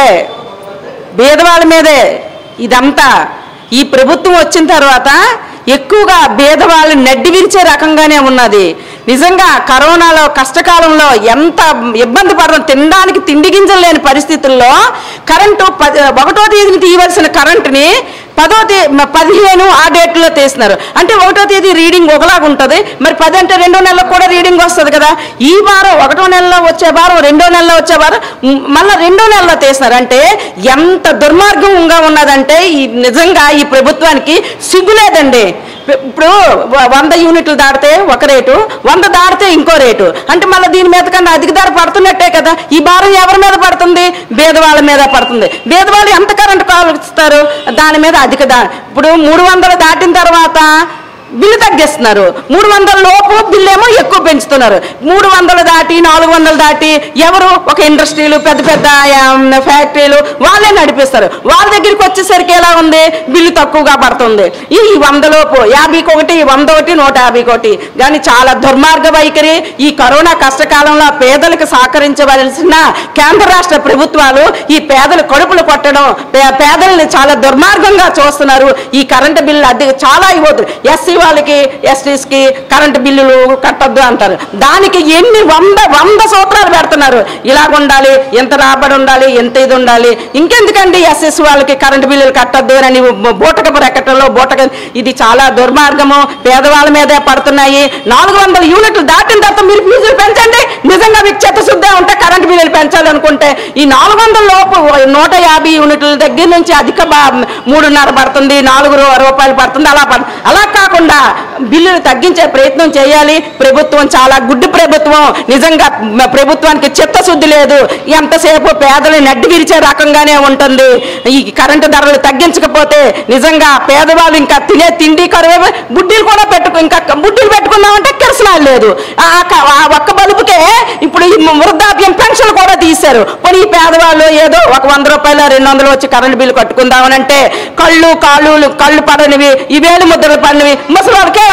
బీదవాళ్ళ మీదే ఇదంతా ఈ ప్రభుత్వం వచ్చిన తర్వాత ఎక్కువగా బీదవాళ్ళు నడ్డి విరిచే రకంగానే ఉన్నది నిజంగా కరోనాలో కష్టకాలంలో ఎంత ఇబ్బంది పడడం తినడానికి తిండి గింజలు లేని పరిస్థితుల్లో కరెంటు ప- ఒకటో తేదీని తీయవలసిన కరెంటుని పదో తే మ- పదిహేను ఆ డేట్లో తీస్తున్నారు అంటే ఒకటో తేదీ రీడింగ్ ఒకలాగా ఉంటుంది మరి పది అంటే రెండో నెలలో కూడా రీడింగ్ వస్తుంది కదా ఈ వారం ఒకటో నెలలో వచ్చే వారం రెండో నెలలో వచ్చే వారం మ్, మళ్ళా రెండో నెలలో తీస్తున్నారు అంటే ఎంత దుర్మార్గంగా ఉన్నదంటే ఈ నిజంగా ఈ ప్రభుత్వానికి సిగ్గులేదండి ఇప్పుడు వ- వంద యూనిట్లు దాటితే ఒక రేటు వంద దాటితే ఇంకో రేటు అంటే మళ్ళీ దీని మీద కన్నా అధిక ధర పడుతున్నట్టే కదా ఈ భారం ఎవరి మీద పడుతుంది బీదవాళ్ళ మీద పడుతుంది బీదవాళ్ళు ఎంత కరెంట్ కాలుస్తారు దాని మీద అధిక ధర ఇప్పుడు మూడు వందలు దాటిన తర్వాత బిల్లు తగ్గిస్తున్నారు మూడు వందల లోపు బిల్లు ఏమో ఎక్కువ పెంచుతున్నారు మూడు వందలు దాటి నాలుగు వందలు దాటి ఎవరు ఒక ఇండస్ట్రీలు పెద్ద పెద్ద ఆమ్, ఫ్యాక్టరీలు వాళ్ళే నడిపిస్తారు వాళ్ళ దగ్గరికి వచ్చేసరికి ఎలా ఉంది బిల్లు తక్కువగా పడుతుంది ఈ వందలోపు యాభైకి ఒకటి వంద ఒకటి నూట యాభైకి ఒకటి కానీ చాలా దుర్మార్గ వైఖరి ఈ కరోనా కష్టకాలంలో పేదలకు సహకరించవలసిన కేంద్ర రాష్ట్ర ప్రభుత్వాలు ఈ పేదలు కడుపులు కొట్టడం పే- పేదల్ని చాలా దుర్మార్గంగా చూస్తున్నారు ఈ కరెంటు బిల్లు అద్దె చాలా ఇవ్వద్దు ఎస్సీ వాళ్ళకి ఎస్టీస్కి కరెంటు బిల్లులు కట్టొద్దు అంటారు దానికి ఎన్ని వంద వంద సూత్రాలు పెడుతున్నారు ఇలాగ ఉండాలి ఎంత రాబడి ఉండాలి ఎంత ఇది ఉండాలి ఇంకెందుకండి ఎస్ఎస్ వాళ్ళకి కరెంటు బిల్లులు కట్టొద్దు అని బూటకపు రెక్కటంలో బూటక ఇది చాలా దుర్మార్గము పేదవాళ్ళ మీదే పడుతున్నాయి నాలుగు వందల యూనిట్లు దాటిన తర్వాత మీరు ఫీజులు పెంచండి నిజంగా మీకు చిత్తశుద్ధి ఉంటే కరెంటు బిల్లులు పెంచాలనుకుంటే ఈ నాలుగు వందల లోపు నూట యాభై యూనిట్ల దగ్గర నుంచి అధిక బా- మూడున్నర పడుతుంది నాలుగు రూ- రూపాయలు పడుతుంది అలా పడు అలా కాకుండా బిల్లులు తగ్గించే ప్రయత్నం చేయాలి ప్రభుత్వం చాలా గుడ్డు ప్రభుత్వం నిజంగా మ- ప్రభుత్వానికి చిత్తశుద్ధి లేదు ఎంతసేపు పేదలు నడ్డి విరిచే రకంగానే ఉంటుంది ఈ కరెంటు ధరలు తగ్గించకపోతే నిజంగా పేదవాళ్ళు ఇంకా తినే తిండి కరువు బుడ్డీలు కూడా పెట్టుకు ఇంకా బుడ్డీలు పెట్టుకుందామంటే కిరసనాలు లేదు ఆ క- ఆ ఒక్క బలుపుకే ఇప్పుడు ఈ వృద్ధాప్యం పెన్షన్ కూడా తీశారు పోనీ ఈ పేదవాళ్ళు ఏదో ఒక వంద రూపాయలు రెండు వందలు వచ్చి కరెంట్ బిల్లు కట్టుకుందామనంటే కళ్ళు కాళ్ళు కళ్ళు పడనివి ఈ వేలు ముద్రలు పడినవి ముసలి వాళ్ళకే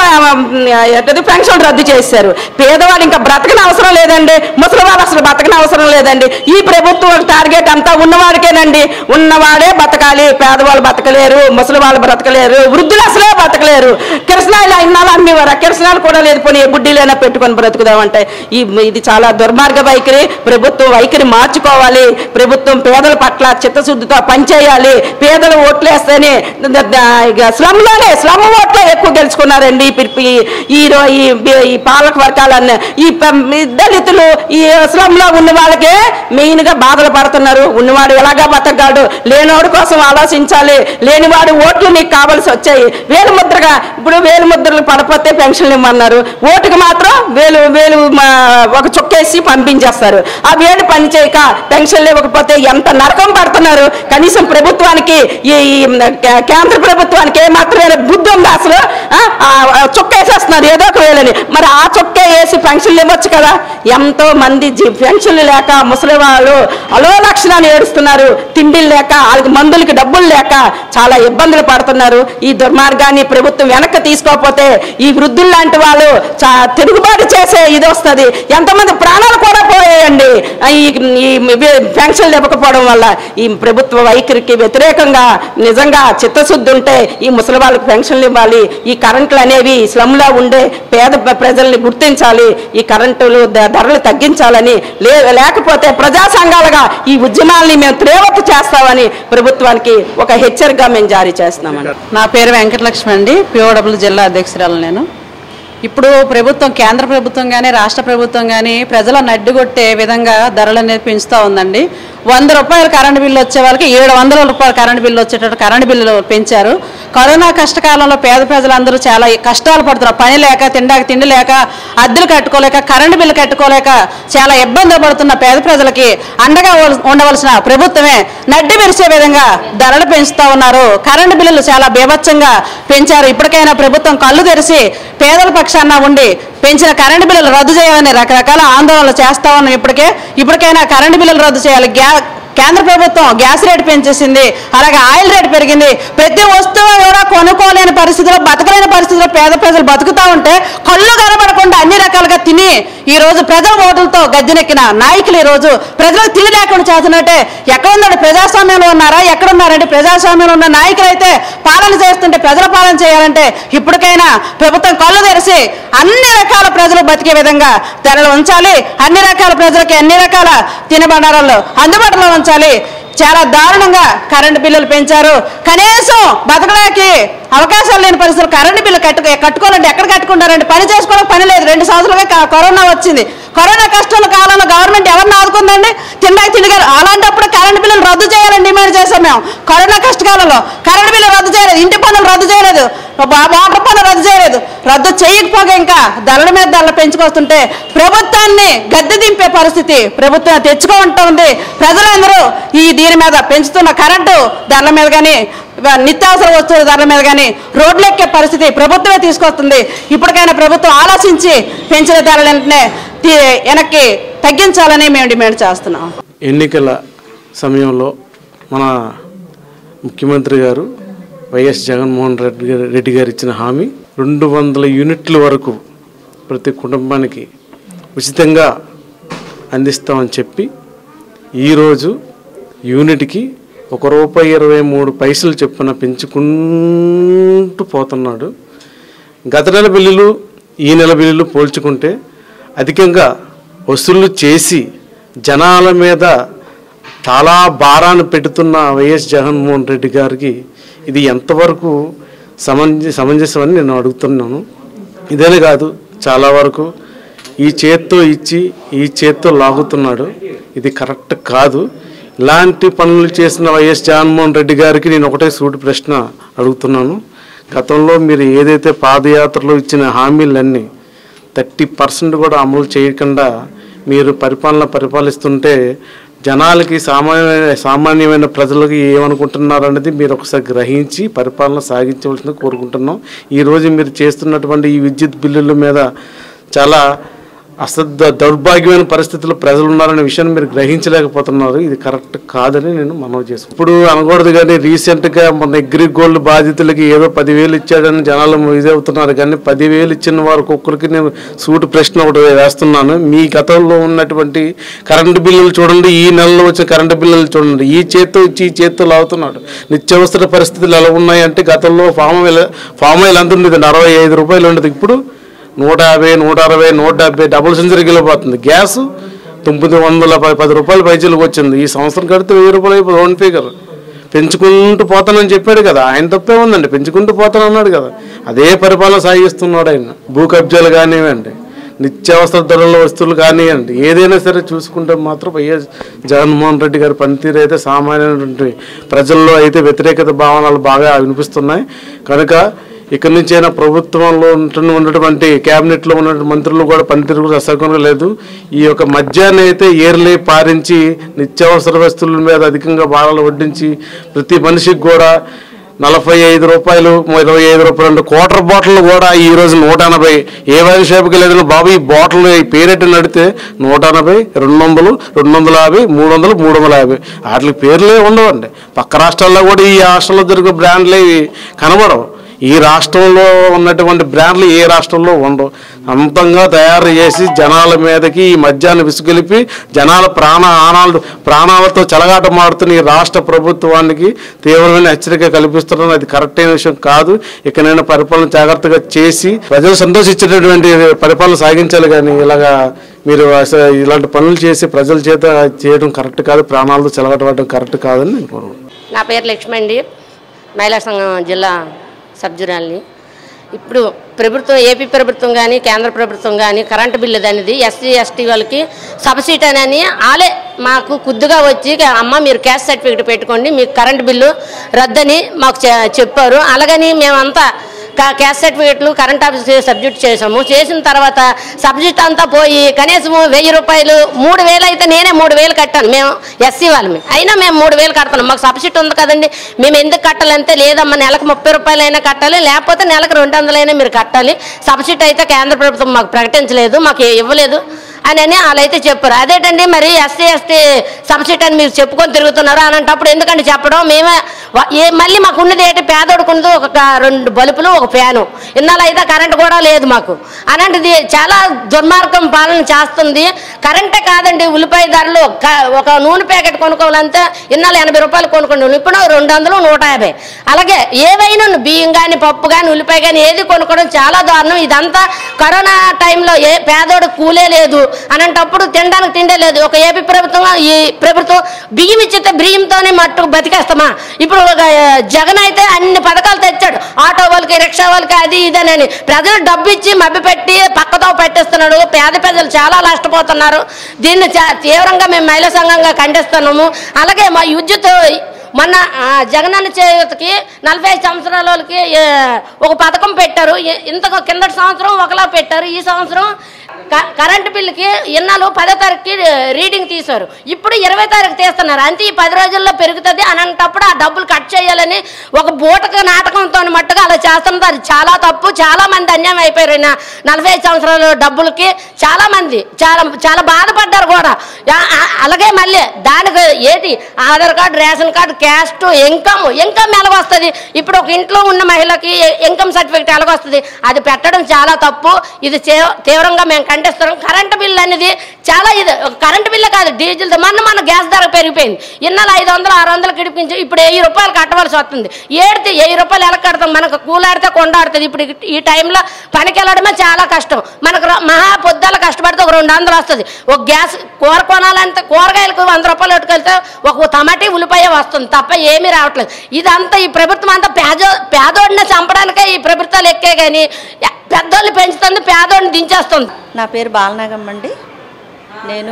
ఏంటది పెన్షన్ రద్దు చేశారు పేదవాళ్ళు ఇంకా బ్రతకని అవసరం లేదండి ముసలి వాళ్ళు అసలు బతకని అవసరం లేదండి ఈ ప్రభుత్వం టార్గెట్ అంతా ఉన్నవాడికేనండి ఉన్నవాడే బతకాలి పేదవాళ్ళు బతకలేరు ముసలి వాళ్ళు బ్రతకలేరు వృద్ధులు అసలే బతకలేరు కిరసనాయిలు ఇన్నాళ్ళు అమ్మేవారు ఆ కిరసనాలు కూడా లేదు పోనీ ఏ బుడ్డీలైనా పెట్టుకొని బ్రతుకుదామంటే ఈ ఇది చాలా దుర్మార్గ వైఖరి ప్రభుత్వం వైఖరి మార్చుకోవాలి ప్రభుత్వం పేదల పట్ల చిత్తశుద్ధితో పనిచేయాలి పేదలు ఓట్లేస్తేనే ద- ద- ఇక స్లమ్లోనే స్లమ్ ఓట్లే ఎక్కువ గెలుచుకున్నారండి ఈ పిర్- ఈ- ఈ రో- ఈ బి- ఈ పాలక వర్గాలన్నీ ఈ ప- ఈ దళితులు ఈ స్లమ్లో ఉన్న వాళ్ళకే మెయిన్ గా బాధలు పడుతున్నారు ఉన్నవాడు ఎలాగా బతకగాడు లేనివాడు కోసం ఆలోచించాలి లేనివాడు ఓట్లు నీకు కావాల్సి వచ్చాయి వేలు ముద్రగా ఇప్పుడు వేలు ముద్రలు పడపోతే పెన్షన్లు ఇమ్మన్నారు ఓటుకు మాత్రం వేలు వేలు మా- ఒక చుక్కేసి పంపించేస్తారు ఆ వేలు పని చేయక పెన్షన్లు ఇవ్వకపోతే ఎంత నరకం పడుతున్నారు కనీసం ప్రభుత్వానికి ఈ ఈ కే- కేంద్ర ప్రభుత్వానికి ఏమాత్రమైన బుద్ధి ఉందా అసలు ఆ, ఆ, ఆ చుక్క వేసేస్తున్నారు ఏదో ఒక వేలని మరి ఆ చుక్క వేసి పెన్షన్లు ఇవ్వచ్చు కదా ఎంతో మంది జీ- పెన్షన్లు లేక ముసలి వాళ్ళు అలో లక్షణాన్ని ఏడుస్తున్నారు తిండిలు లేక వాళ్ళకి మందులకి డబ్బులు లేక చాలా ఇబ్బందులు పడుతున్నారు ఈ దుర్మార్గాన్ని ప్రభుత్వం వెనక్కి తీసుకోకపోతే ఈ వృద్ధులు లాంటి వాళ్ళు చా తిరుగుబాటు చేసే ఇది వస్తుంది ఎంతమంది ప్రాణాలు కూడా పోయాయండి ఈ ఈ పెన్షన్లు ఇవ్వకపోవడం వల్ల ఈ ప్రభుత్వ వైఖరికి వ్యతిరేకంగా నిజంగా చిత్తశుద్ధి ఉంటే ఈ ముసలి వాళ్ళకి పెన్షన్లు ఇవ్వాలి ఈ కరెంట్లు అనేవి స్లమ్లో ఉండే పేద ప్ర- ప్రజల్ని గుర్తించాలి ఈ కరెంటులు ద- ధరలు తగ్గించాలని లే లేకపోతే ప్రజా సంఘాలుగా ఈ ఉద్యమాల్ని మేము తీవ్రత చేస్తామని ప్రభుత్వానికి ఒక హెచ్చరికగా మేము జారీ చేస్తున్నామండి నా పేరు వెంకటలక్ష్మి అండి పిఓడబ్ల్యూ జిల్లా అధ్యక్షురాలు నేను ఇప్పుడు ప్రభుత్వం కేంద్ర ప్రభుత్వం కానీ రాష్ట్ర ప్రభుత్వం కానీ ప్రజలను అడ్డుకొట్టే విధంగా ధరలు అనేది పెంచుతూ ఉందండి వంద రూపాయలు కరెంటు బిల్లు వచ్చే వాళ్ళకి ఏడు వందల రూపాయలు కరెంటు బిల్లు వచ్చేటట్టు కరెంటు బిల్లు పెంచారు కరోనా కష్టకాలంలో పేద ప్రజలందరూ చాలా కష్టాలు పడుతున్నారు పని లేక తిండాక తిండి లేక అద్దెలు కట్టుకోలేక కరెంటు బిల్లు కట్టుకోలేక చాలా ఇబ్బందులు పడుతున్న పేద ప్రజలకి అండగా ఉల్- ఉండవలసిన ప్రభుత్వమే నడ్డి విరిచే విధంగా ధరలు పెంచుతా ఉన్నారు కరెంటు బిల్లులు చాలా బీభత్సంగా పెంచారు ఇప్పటికైనా ప్రభుత్వం కళ్ళు తెరిచి పేదల పక్షాన ఉండి పెంచిన కరెంటు బిల్లులు రద్దు చేయాలని రకరకాల ఆందోళనలు చేస్తా ఉన్నాం ఇప్పటికే ఇప్పటికైనా కరెంటు బిల్లులు రద్దు చేయాలి గ్యా కేంద్ర ప్రభుత్వం గ్యాస్ రేటు పెంచేసింది అలాగే ఆయిల్ రేటు పెరిగింది ప్రతి వస్తువు కూడా కొనుక్కోలేని పరిస్థితిలో బతకలేని పరిస్థితిలో పేద ప్రజలు బతుకుతా ఉంటే కళ్ళు కనబడకుండా అన్ని రకాలుగా తిని ఈ రోజు ప్రజల ఓటులతో గద్దెనెక్కిన నాయకులు ఈ రోజు ప్రజలకు తిండి లేకుండా చేస్తున్నట్టే ఎక్కడ ఉందండి ప్రజాస్వామ్యంలో ఉన్నారా ఎక్కడ ఉన్నారంటే ప్రజాస్వామ్యంలో ఉన్న నాయకులు అయితే పాలన చేస్తుంటే ప్రజల పాలన చేయాలంటే ఇప్పటికైనా ప్రభుత్వం కళ్ళు తెరిచి అన్ని రకాల ప్రజలు బతికే విధంగా ధరలు ఉంచాలి అన్ని రకాల ప్రజలకి అన్ని రకాల తినబండారాలు అందుబాటులో ఉంచాలి చాలా దారుణంగా కరెంటు బిల్లులు పెంచారు కనీసం బతకడానికి అవకాశాలు లేని పరిస్థితులు కరెంటు బిల్లు కట్టు కట్టుకోవాలంటే ఎక్కడ కట్టుకుంటారండి పని చేసుకోవడం పని లేదు రెండు సంవత్సరాలుగా క- కరోనా వచ్చింది కరోనా కష్టాల కాలంలో గవర్నమెంట్ ఎవరిని ఆదుకుందండి తిండానికి తిండిగారు అలాంటప్పుడు కరెంటు బిల్లులు రద్దు చేయాలని డిమాండ్ చేశాం మేము కరోనా కష్టకాలంలో కరెంటు బిల్లు రద్దు చేయలేదు ఇంటి పన్నులు రద్దు చేయలేదు వా- వాటర్ పన్ను రద్దు చేయలేదు రద్దు చేయకపోగా ఇంకా ధరల మీద ధరలు పెంచుకొస్తుంటే ప్రభుత్వాన్ని గద్దె దింపే పరిస్థితి ప్రభుత్వం తెచ్చుకుంటూ ఉంది ప్రజలందరూ ఈ దీని మీద పెంచుతున్న కరెంటు ధరల మీద కానీ నిత్యావసర వస్తువుల ధరల మీద కానీ రోడ్లు ఎక్కే పరిస్థితి ప్రభుత్వమే తీసుకొస్తుంది ఇప్పటికైనా ప్రభుత్వం ఆలోచించి పెంచిన ధరలు వెంటనే తీ- వెనక్కి తగ్గించాలని మేము డిమాండ్ చేస్తున్నాం ఎన్నికల సమయంలో మన ముఖ్యమంత్రి గారు వైఎస్ జగన్మోహన్ రెడ్డి గారు రెడ్డి గారు ఇచ్చిన హామీ రెండు వందల యూనిట్ల వరకు ప్రతి కుటుంబానికి ఉచితంగా అందిస్తామని చెప్పి ఈరోజు యూనిట్కి ఒక రూపాయి ఇరవై మూడు పైసలు చొప్పున పెంచుకుంటూ పోతున్నాడు గత నెల బిల్లులు ఈ నెల బిల్లులు పోల్చుకుంటే అధికంగా వసూళ్లు చేసి జనాల మీద చాలా భారాన్ని పెడుతున్న వైఎస్ జగన్మోహన్ రెడ్డి గారికి ఇది ఎంతవరకు సమంజ సమంజసమని నేను అడుగుతున్నాను ఇదేనే కాదు చాలా వరకు ఈ చేత్తో ఇచ్చి ఈ చేత్తో లాగుతున్నాడు ఇది కరెక్ట్ కాదు ఇలాంటి పనులు చేసిన వైఎస్ జగన్మోహన్ రెడ్డి గారికి నేను ఒకటే సూటి ప్రశ్న అడుగుతున్నాను గతంలో మీరు ఏదైతే పాదయాత్రలో ఇచ్చిన హామీలన్నీ థర్టీ పర్సెంట్ కూడా అమలు చేయకుండా మీరు పరిపాలన పరిపాలిస్తుంటే జనాలకి సామాన్యమైన సామాన్యమైన ప్రజలకి ఏమనుకుంటున్నారు అనేది మీరు ఒకసారి గ్రహించి పరిపాలన సాగించవలసింది కోరుకుంటున్నాం ఈరోజు మీరు చేస్తున్నటువంటి ఈ విద్యుత్ బిల్లుల మీద చాలా అసద్ దౌర్భాగ్యమైన పరిస్థితుల్లో ప్రజలు ఉన్నారనే విషయాన్ని మీరు గ్రహించలేకపోతున్నారు ఇది కరెక్ట్ కాదని నేను మనవి చేస్తాను ఇప్పుడు అనకూడదు కానీ రీసెంట్గా మన అగ్రి గోల్డ్ బాధితులకి ఏదో పదివేలు ఇచ్చాడని జనాలు ఇదవుతున్నారు కానీ పదివేలు ఇచ్చిన వారు ఒక్కొక్కరికి నేను సూటి ప్రశ్న ఒకటి వేస్తున్నాను మీ గతంలో ఉన్నటువంటి కరెంటు బిల్లులు చూడండి ఈ నెలలో వచ్చిన కరెంటు బిల్లులు చూడండి ఈ చేత్తో ఇచ్చి ఈ చేత్తో లాగుతున్నాడు నిత్యావసర పరిస్థితులు ఎలా ఉన్నాయంటే గతంలో ఫామ్ ఆయిల్ ఫామ్ ఆయిల్ ఎంత ఉండేది అరవై ఐదు రూపాయలు ఉండేది ఇప్పుడు నూట యాభై నూట అరవై నూట డెబ్బై డబుల్ సెంచరీకి వెళ్ళిపోతుంది గ్యాస్ తొమ్మిది వందల ప- పది రూపాయలు పైచీలకు వచ్చింది ఈ సంవత్సరం కడితే వెయ్యి రూపాయలు అయిపోతుంది ఓన్ ఫిగర్ పెంచుకుంటూ పోతానని చెప్పాడు కదా ఆయన తప్పే ఉందండి పెంచుకుంటూ పోతానన్నాడు కదా అదే పరిపాలన సాగిస్తున్నాడు ఆయన భూ కబ్జాలు కానివ్వండి నిత్యావసర ధరల వస్తువులు కానివ్వండి ఏదైనా సరే చూసుకుంటే మాత్రం వైఎస్ జగన్మోహన్ రెడ్డి గారి పనితీరు అయితే సామాన్యమైనటువంటి ప్రజల్లో అయితే వ్యతిరేకత భావనలు బాగా వినిపిస్తున్నాయి కనుక ఇక్కడి నుంచి అయినా ప్రభుత్వంలో ఉంటున్న ఉన్నటువంటి క్యాబినెట్లో ఉన్న మంత్రులు కూడా పనితీరు కూడా అసహకంగా లేదు ఈ యొక్క మద్యాన్ని అయితే ఏర్లే పారించి నిత్యావసర వస్తువుల మీద అధికంగా భారాలు వడ్డించి ప్రతి మనిషికి కూడా నలభై ఐదు రూపాయలు ఇరవై ఐదు రూపాయలు అంటే క్వార్టర్ బాటిల్ కూడా ఈ రోజు నూట ఎనభై ఏ వైన్ షాప్కి వెళ్ళేది బాబు ఈ బాటిల్ ఈ పేరెట్టి నడితే నూట ఎనభై రెండు వందలు రెండు వందల యాభై మూడు వందలు మూడు వందల యాభై వాటికి పేర్లే ఉండవండి పక్క రాష్ట్రాల్లో కూడా ఈ రాష్ట్రంలో దొరికే బ్రాండ్లు ఇవి కనబడవు ఈ రాష్ట్రంలో ఉన్నటువంటి బ్రాండ్లు ఏ రాష్ట్రంలో ఉండవు అంతంగా తయారు చేసి జనాల మీదకి ఈ మద్యాన్ని విసుగొలిపి జనాల ప్రాణ ఆనాలు ప్రాణాలతో చెలగాట మాడుతున్న ఈ రాష్ట్ర ప్రభుత్వానికి తీవ్రమైన హెచ్చరిక కల్పిస్తున్నాను అది కరెక్ట్ అయిన విషయం కాదు ఇకనైనా పరిపాలన జాగ్రత్తగా చేసి ప్రజలు సంతోషించేటటువంటి పరిపాలన సాగించాలి కానీ ఇలాగా మీరు అసలు ఇలాంటి పనులు చేసి ప్రజల చేత చేయడం కరెక్ట్ కాదు ప్రాణాలతో చెలగటం కరెక్ట్ కాదని నేను కోరుకుంటున్నాను నా పేరు లక్ష్మి అండి మహిళా సంఘం జిల్లా సబ్జురాల్ని ఇప్పుడు ప్రభుత్వం ఏపీ ప్రభుత్వం కానీ కేంద్ర ప్రభుత్వం కానీ కరెంటు బిల్లు అనేది ఎస్సీ ఎస్టీ వాళ్ళకి సబ్సిడీ అని ఆలే మాకు కుద్దుగా వచ్చి అమ్మ మీరు క్యాష్ సర్టిఫికేట్ పెట్టుకోండి మీకు కరెంటు బిల్లు రద్దని మాకు చె- చెప్పారు అలాగని మేమంతా కా- క్యాష్ సర్టిఫికేట్లు కరెంట్ ఆఫీస్ సబ్జెక్ట్ చేసాము చేసిన తర్వాత సబ్జెక్ట్ అంతా పోయి కనీసం వెయ్యి రూపాయలు మూడు వేలు అయితే నేనే మూడు వేలు కట్టాను మేము ఎస్సీ వాళ్ళమి అయినా మేము మూడు వేలు కడతాం మాకు సబ్సిడీ ఉంది కదండి మేము ఎందుకు కట్టాలంటే లేదమ్మా నెలకు ముప్పై రూపాయలు అయినా కట్టాలి లేకపోతే నెలకు రెండు వందలైనా మీరు కట్టాలి సబ్సిడీ అయితే కేంద్ర ప్రభుత్వం మాకు ప్రకటించలేదు మాకు ఇవ్వలేదు అని అని వాళ్ళైతే చెప్పారు అదేటండి మరి ఎస్సీ ఎస్టీ సబ్సిడీ అని మీరు చెప్పుకొని తిరుగుతున్నారు అలాంటప్పుడు ఎందుకంటే చెప్పడం మేమే వ- ఏ మళ్ళీ మాకు ఉన్నది ఏంటి పేదోడుకున్నది ఒక క- రెండు బల్బులు ఒక ఫ్యాను ఇన్నాళ్ళు అయితే కరెంట్ కూడా లేదు మాకు అలాంటిది చాలా దుర్మార్గం పాలన చేస్తుంది కరెంటే కాదండి ఉల్లిపాయ ధరలు క- ఒక నూనె ప్యాకెట్ కొనుక్కోవాలంటే ఇన్నాళ్ళు ఎనభై రూపాయలు కొనుక్కోండి ఇప్పుడు రెండు వందలు నూట యాభై అలాగే ఏవైనా బియ్యం కానీ పప్పు కానీ ఉల్లిపాయ కానీ ఏది కొనుక్కోవడం చాలా దారుణం ఇదంతా కరోనా టైంలో ఏ పేదోడు కూలే లేదు అలాంటప్పుడు తినడానికి తిండే లేదు ఒక ఏపీ ప్రభుత్వం ఈ ప్రభుత్వం బియ్యం ఇచ్చితే బియ్యంతోనే మట్టు బతికేస్తామా ఇప్పుడు ఒక జగన్ అయితే అన్ని పథకాలు తెచ్చాడు ఆటో వాళ్ళకి రిక్షా వాళ్ళకి అది ఇదనని ప్రజలు డబ్బు ఇచ్చి మభ్య పెట్టి పక్కతో పెట్టేస్తున్నాడు పేద ప్రజలు చాలా నష్టపోతున్నారు దీన్ని చా- తీవ్రంగా మేము మహిళా సంఘంగా ఖండిస్తున్నాము అలాగే మా విద్యుత్ మొన్న ఆ, జగనన్న చేయూతకి నలభై ఐదు సంవత్సరాల వాళ్ళకి ఏ, ఒక పథకం పెట్టారు ఇ- ఇంతకు కిందటి సంవత్సరం ఒకలా పెట్టారు ఈ సంవత్సరం క- కరెంటు బిల్లుకి ఇన్నాళ్ళు పదో తారీఖుకి రీడింగ్ తీశారు ఇప్పుడు ఇరవై తారీఖు తీస్తున్నారు అంతే ఈ పది రోజుల్లో పెరుగుతుంది అనేటప్పుడు ఆ డబ్బులు కట్ చేయాలని ఒక బూటక నాటకంతో మట్టుగా అలా చేస్తున్నారు అది చాలా తప్పు చాలా మంది అన్యాయం అయిపోయారు ఈ నా- నలభై ఐదు సంవత్సరాల డబ్బులకి చాలా మంది చాలా చాలా బాధపడ్డారు కూడా ఆ- ఆ- అలాగే మళ్ళీ దానికి ఏంటి Aadhaar card ration card caste income income ఎలాగొస్తుంది ఇప్పుడు ఒక ఇంట్లో ఉన్న మహిళకి ఇన్కమ్ సర్టిఫికేట్ ఎలాగొస్తుంది అది పెట్టడం చాలా తప్పు ఇది చే- తీవ్రంగా మేము ఖండిస్తున్నాం కరెంటు బిల్ అనేది చాలా ఇది కరెంటు బిల్లే కాదు డీజిల్ మొన్న మన గ్యాస్ ధర పెరిగిపోయింది ఇన్నాళ్ళు ఐదు వందలు ఆరు వందలు గిడిపించి ఇప్పుడు వెయ్యి రూపాయలు కట్టవలసి వస్తుంది ఏడితే వెయ్యి రూపాయలు ఎలా కడతాం మనకు కూలాడితే కొండాడుతుంది ఇప్పుడు ఈ టైంలో పనికి వెళ్ళడమే చాలా కష్టం మనకు ర- మహా పొద్దుల కష్టపడితే ఒక రెండు వందలు వస్తుంది ఒక గ్యాస్ కూర కొనాలంటే కూరగాయలకు వంద రూపాయలు పెట్టుకెళ్తే ఒక టమాటీ ఉల్లిపాయ వస్తుంది తప్ప ఏమీ రావట్లేదు ఇదంతా ఈ ప్రభుత్వం అంతా పేదో పేదోడిని చంపడానికే ఈ ప్రభుత్వాలు ఎక్కే కానీ పెద్దోళ్ళు పెంచుతుంది పేదోడిని దించేస్తుంది నా పేరు బాలనాగమ్మ అండి నేను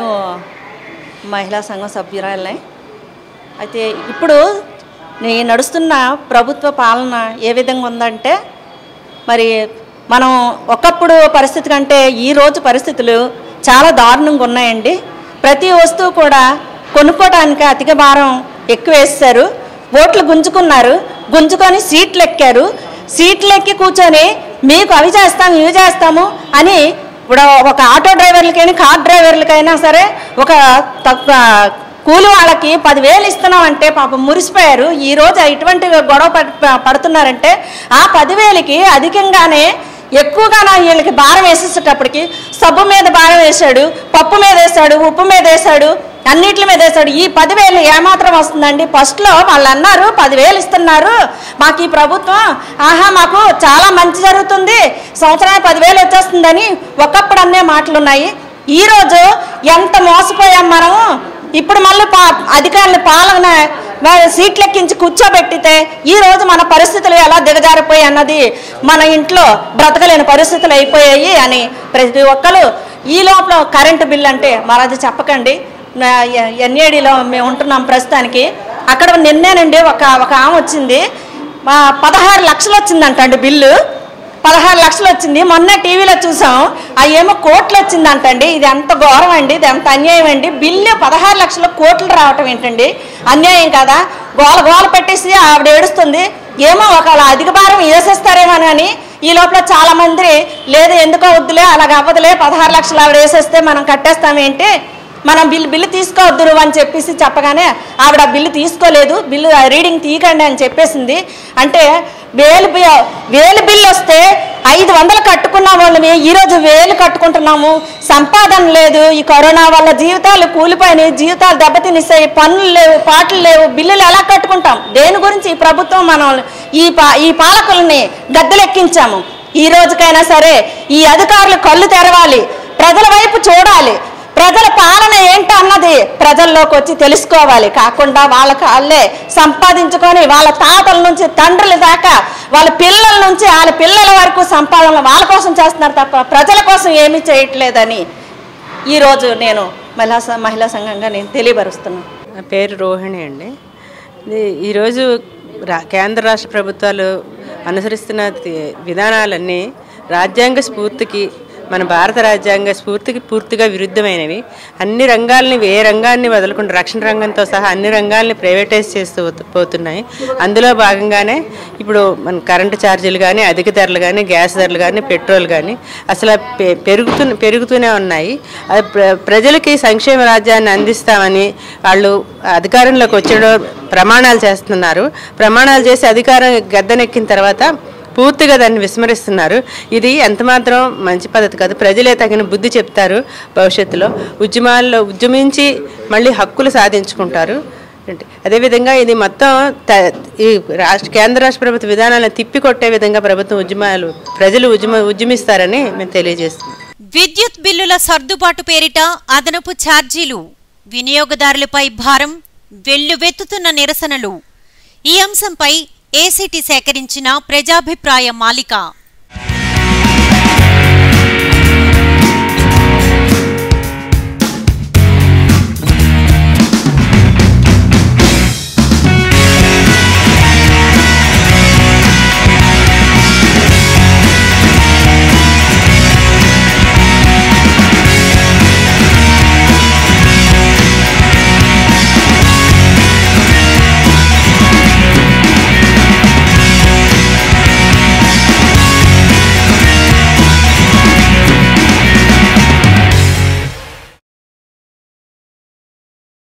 మహిళా సంఘం సభ్యురాలనే అయితే ఇప్పుడు నేను నడుస్తున్న ప్రభుత్వ పాలన ఏ విధంగా ఉందంటే మరి మనం ఒకప్పుడు పరిస్థితి కంటే ఈ రోజు పరిస్థితులు చాలా దారుణంగా ఉన్నాయండి ప్రతి వస్తువు కూడా కొనుక్కోవడానికి అధిక భారం ఎక్కువ వేస్తారు ఓట్లు గుంజుకున్నారు గుంజుకొని సీట్లు ఎక్కారు సీట్లు ఎక్కి కూర్చొని మీకు అవి చేస్తాము ఇవి చేస్తాము అని ఇప్పుడు ఒక ఆటో డ్రైవర్లకైనా కార్ డ్రైవర్లకైనా సరే ఒక తక్కువ కూలి వాళ్ళకి పదివేలు ఇస్తున్నామంటే పాపం మురిసిపోయారు ఈ రోజు ఇటువంటి గొడవ పడ్- పడుతున్నారంటే ఆ పదివేలకి అధికంగానే ఎక్కువగా నా వీళ్ళకి భారం వేసేసేటప్పటికి సబ్బు మీద భారం వేశాడు పప్పు మీద వేశాడు ఉప్పు మీద వేశాడు అన్నిటి మీద వేశాడు ఈ పదివేలు ఏమాత్రం వస్తుందండి ఫస్ట్లో వాళ్ళు అన్నారు పదివేలు ఇస్తున్నారు మాకు ఈ ప్రభుత్వం ఆహా మాకు చాలా మంచి జరుగుతుంది సంవత్సరానికి పదివేలు వచ్చేస్తుందని ఒకప్పుడు అనే మాటలు ఉన్నాయి ఈరోజు ఎంత మోసపోయాం మనము ఇప్పుడు మళ్ళీ పా అధికారుల పాలన వా- సీట్లు ఎక్కించి కూర్చోబెట్టితే ఈ రోజు మన పరిస్థితులు ఎలా దిగజారిపోయి అన్నది మన ఇంట్లో బ్రతకలేని పరిస్థితులు అయిపోయాయి అని ప్రతి ఒక్కరు ఈ లోపల కరెంటు బిల్ అంటే మరది చెప్పకండి ఎన్ఏడిలో మేము ఉంటున్నాం ప్రస్తుతానికి అక్కడ నిన్నేనండి ఒక ఒక ఆమె వచ్చింది మా పదహారు లక్షలు వచ్చిందంటండి బిల్లు పదహారు లక్షలు వచ్చింది మొన్న టీవీలో చూసాం అవి ఏమో కోట్లు వచ్చిందంటండి ఇది ఎంత ఘోరం అండి ఇది ఎంత అన్యాయం అండి బిల్లు పదహారు లక్షల కోట్లు రావటం ఏంటండి అన్యాయం కదా గోల గోల పెట్టేసి ఆవిడ ఏడుస్తుంది ఏమో ఒకవేళ అధిక భారం వేసేస్తారేమోనని ఈ లోపల చాలా మంది లేదు ఎందుకో వద్దులే అలాగ అవ్వదులే పదహారు లక్షలు ఆవిడ వేసేస్తే మనం కట్టేస్తామేంటి మనం బిల్లు బిల్లు తీసుకోవద్దు నువ్వు అని చెప్పేసి చెప్పగానే ఆవిడ ఆ బిల్లు తీసుకోలేదు బిల్లు రీడింగ్ తీయకండి అని చెప్పేసింది అంటే వేలు బి- వేలు బిల్లు వస్తే ఐదు వందలు కట్టుకున్న వాళ్ళని ఈరోజు వేలు కట్టుకుంటున్నాము సంపాదన లేదు ఈ కరోనా వల్ల జీవితాలు కూలిపోయినాయి జీవితాలు దెబ్బతినిస్తాయి పనులు లేవు పాటలు లేవు బిల్లులు ఎలా కట్టుకుంటాం దేని గురించి ఈ ప్రభుత్వం మనం ఈ పా ఈ పాలకుల్ని గద్దెలెక్కించాము ఈ రోజుకైనా సరే ఈ అధికారులు కళ్ళు తెరవాలి ప్రజల వైపు చూడాలి ప్రజల పాలన ఏంటో అన్నది ప్రజల్లోకి వచ్చి తెలుసుకోవాలి కాకుండా వాళ్ళ కాళ్ళే సంపాదించుకొని వాళ్ళ తాతల నుంచి తండ్రుల దాకా వాళ్ళ పిల్లల నుంచి వాళ్ళ పిల్లల వరకు సంపాదన వాళ్ళ కోసం చేస్తున్నారు తప్ప ప్రజల కోసం ఏమీ చేయట్లేదని ఈరోజు నేను మహిళా స- మహిళా సంఘంగా నేను తెలియపరుస్తున్నాను నా పేరు రోహిణి అండి ఇది ఈరోజు రా కేంద్ర రాష్ట్ర ప్రభుత్వాలు అనుసరిస్తున్న తి- విధానాలన్నీ రాజ్యాంగ స్ఫూర్తికి మన భారత రాజ్యాంగ స్ఫూర్తికి పూర్తిగా విరుద్ధమైనవి అన్ని రంగాల్ని ఏ రంగాన్ని వదలకుండా రక్షణ రంగంతో సహా అన్ని రంగాల్ని ప్రైవేటైజ్ చేస్తూ పోతు- పోతున్నాయి అందులో భాగంగానే ఇప్పుడు మన కరెంటు ఛార్జీలు కానీ అధిక ధరలు కానీ గ్యాస్ ధరలు కానీ పెట్రోల్ కానీ అసలు పె- పెరుగుతూ పెరుగుతూనే ఉన్నాయి అది ప్ర- ప్రజలకి సంక్షేమ రాజ్యాన్ని అందిస్తామని వాళ్ళు అధికారంలోకి వచ్చేయడం ప్రమాణాలు చేస్తున్నారు ప్రమాణాలు చేసి అధికారం గద్దెనెక్కిన తర్వాత పూర్తిగా దాన్ని విస్మరిస్తున్నారు ఇది ఎంతమాత్రం మంచి పద్ధతి కాదు ప్రజలే తగిన బుద్ధి చెప్తారు భవిష్యత్తులో ఉద్యమాల్లో ఉద్యమించి మళ్ళీ హక్కులు సాధించుకుంటారు ఏంటి? అదేవిధంగా ఇది మొత్తం త- ఈ రాష్ట్ర కేంద్ర రాష్ట్ర ప్రభుత్వ విధానాలను తిప్పికొట్టే విధంగా ప్రభుత్వం ఉద్యమాలు ప్రజలు ఉద్యమ ఉద్యమిస్తారని మేము తెలియజేస్తున్నాం విద్యుత్ బిల్లుల సర్దుబాటు పేరిట అదనపు ఛార్జీలు వినియోగదారులపై భారం వెల్లువెత్తుతున్న నిరసనలు ఈ అంశంపై ఏసీటీ సేకరించిన ప్రజాభిప్రాయ మాలిక